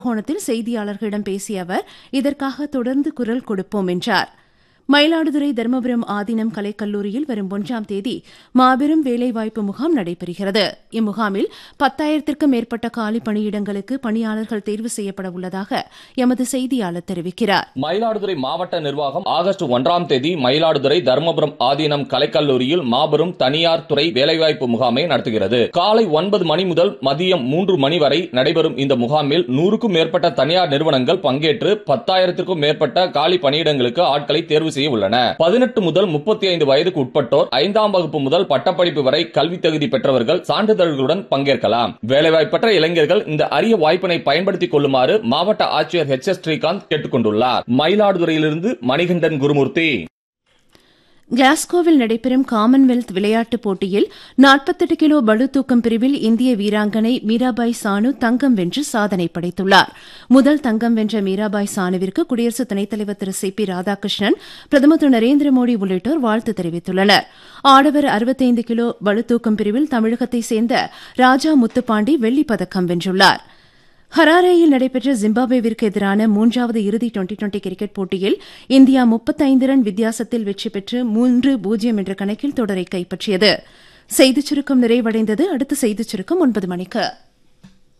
கோணத்தில் செய்தியாளர்களிடம் பேசிய அவர் இதற்காக தொடர்ந்து குரல் கொடுப்போம் என்றார் மயிலாடுதுறை தருமபுரம் ஆதீனம் கலைக்கல்லூரியில் வரும் ஒன்றாம் தேதி மாபெரும் வேலைவாய்ப்பு முகாம் நடைபெறுகிறது இம்முகாமில் பத்தாயிரத்திற்கும் மேற்பட்ட காலி பணியிடங்களுக்கு பணியாளர்கள் தேர்வு செய்யப்பட உள்ளதாக எமது செய்தியாளர் தெரிவிக்கிறார் மயிலாடுதுறை மாவட்ட நிர்வாகம் ஆகஸ்ட் ஒன்றாம் தேதி மயிலாடுதுறை தருமபுரம் ஆதீனம் கலைக்கல்லூரியில் மாபெரும் தனியார் துறை வேலைவாய்ப்பு முகாமை நடத்துகிறது காலை ஒன்பது மணி முதல் மதியம் மூன்று மணி வரை நடைபெறும் இந்த முகாமில் நூறுக்கும் மேற்பட்ட தனியார் நிறுவனங்கள் பங்கேற்று பத்தாயிரத்திற்கும் மேற்பட்ட காலி பணியிடங்களுக்கு ஆட்களை தேர்வு செய்ய உள்ளன பதினெட்டு முதல் முப்பத்தி ஐந்து வயதுக்கு உட்பட்டோர் ஐந்தாம் வகுப்பு முதல் பட்டப்படிப்பு வரை கல்வி தகுதி பெற்றவர்கள் சான்றிதழ்களுடன் பங்கேற்கலாம் வேலைவாய்ப்பற்ற இளைஞர்கள் இந்த அரிய வாய்ப்பினை பயன்படுத்திக் கொள்ளுமாறு மாவட்ட ஆட்சியர் ஹெச் எஸ் ஸ்ரீகாந்த் கேட்டுக் கொண்டுள்ளார் மயிலாடுதுறையிலிருந்து மணிகண்டன் குருமூர்த்தி கிளாஸ்கோவில் நடைபெறும் காமன்வெல்த் விளையாட்டுப் போட்டியில் நாற்பத்தெட்டு கிலோ பளுதூக்கம் பிரிவில் இந்திய வீராங்கனை மீராபாய் சானு தங்கம் வென்று சாதனை படைத்துள்ளார் முதல் தங்கம் வென்ற மீராபாய் சானுவிற்கு குடியரசு துணைத் தலைவர் திரு சி பி ராதாகிருஷ்ணன் பிரதமர் திரு நரேந்திர மோடி உள்ளிட்டோர் வாழ்த்து தெரிவித்துள்ளனர் ஆடவர் அறுபத்தைந்து கிலோ பளுதூக்கம் பிரிவில் தமிழகத்தைச் சேர்ந்த ராஜா முத்துப்பாண்டி வெள்ளிப் பதக்கம் வென்றுள்ளார் ஹராரேயில் நடைபெற்ற ஜிம்பாப்வேவிற்கு எதிரான மூன்றாவது இறுதி டுவெண்டி டுவெண்டி கிரிக்கெட் போட்டியில் இந்தியா முப்பத்தைந்து ரன் வித்தியாசத்தில் வெற்றி பெற்று மூன்று பூஜ்ஜியம் என்ற கணக்கில் தொடரை கைப்பற்றியது செய்திச் சுருக்கம் நிறைவடைந்தது அடுத்த செய்திச் சுருக்கம் ஒன்பது மணிக்கு